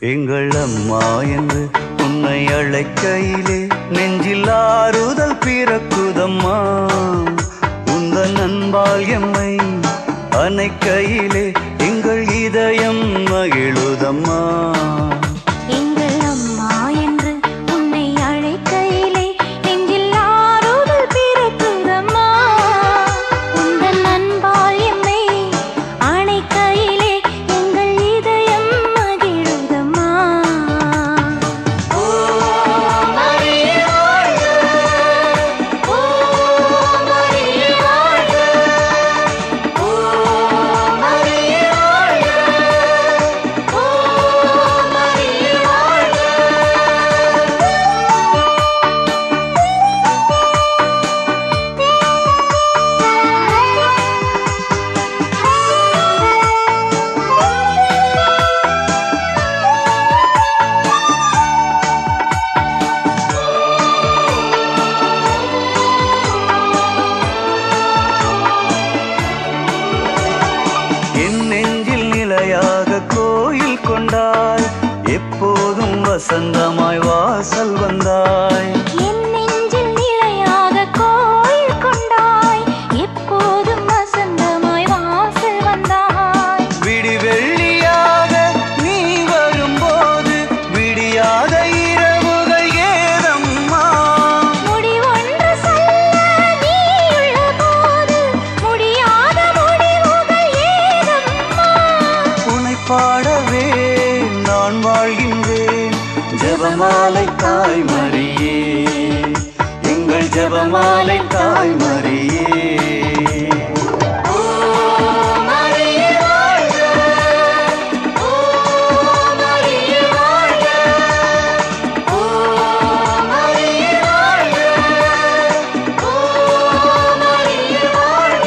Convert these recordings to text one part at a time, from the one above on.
எங்கள் அம்மா என்று உன்னை அழைக்கையிலே நெஞ்சில் ஆறுதல் பிறக்குதம்மா உந்தன் அன்பால் எம்மை அணைக்கையிலே எங்கள் இதயம் மகிழுதம்மா எங்கள் அம்மா என்று உன்னை அழைக்கையிலே நெஞ்சில் ஆறுதல் பிறக்குதம்மா உந்தன் அன்பால் எம்மை அணைக்கையிலே எங்கள் இதயம் மகிழுதம்மா ஓ மரியே வாழ்க ஓ மரியே வாழ்க ஓ மரியே வாழ்க ஓ மரியே வாழ்க என் நெஞ்சில் நிலையாக கோயில் கொண்டாய் எப்போதும் வசந்தமாய் வாசல் வந்தாய் என் நெஞ்சில் நிலையாக கோயில் கொண்டாய் எப்போதும் வசந்தமாய் வாசல் வந்தாய் விடி வெள்ளியாக நீ வரும்போது விடியாத இரவுகள் ஏதம்மா முடிவொன்று சொல்ல நீயுள்ள போது முடியாத முடிவுகள் ஏதம்மா உனை பாடவே நான் வாழ்கின்றேன் ஜெபமாலை தாய்மரியே எங்கள் ஜெபமாலை தாய்மரியே ஓ மரியே வாழ்க ஓ மரியே வாழ்க ஓ மரியே வாழ்க ஓ மரியே வாழ்க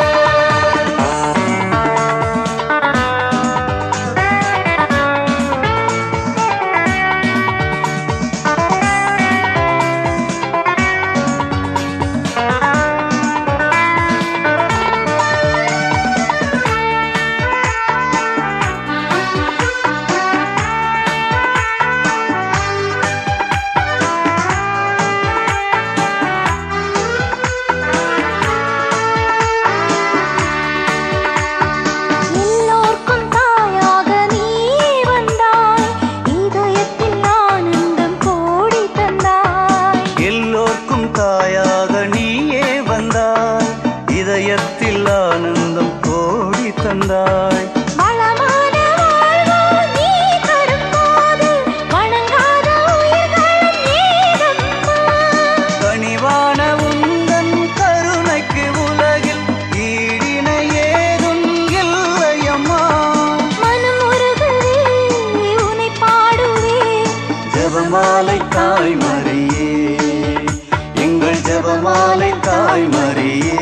எல்லோர்க்கும் தாயாக நீ வந்தாய் இதயத்தில் ஆனந்தம் கோடி தந்தாய் எல்லோர்க்கும் தாயாக நீயே வந்தாய் இதயத்தில் ஆனந்தம் கோடி தந்தாய் வளமான வாழ்வு நீ தரும்போது வணங்காத உயிர்களும் ஏதம்மா கனிவான உந்தன் கருணைக்கு உலகில் ஈடினை ஏதும் இல்லையம்மா மனம் உருகுதே உன்னை பாடுவே ஜெபமாலை தாய்மரியே எங்கள் ஜெபமாலை தாய்மரியே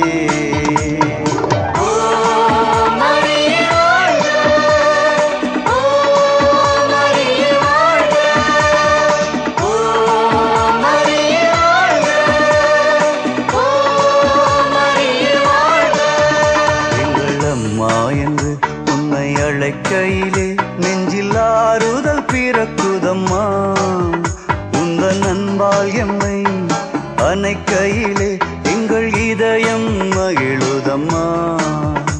ஓ மரியே வாழ்க ஓ மரியே வாழ்க ஓ மரியே வாழ்க ஓ மரியே வாழ்க எங்கள் அம்மா என்று உன்னை அழைக்கையிலே நெஞ்சில் ஆறுதல் பிறக்குதம்மா உந்தன் அன்பால் எம்மை அணைக்கையிலே எங்கள் இதயம் மகிழுதம்மா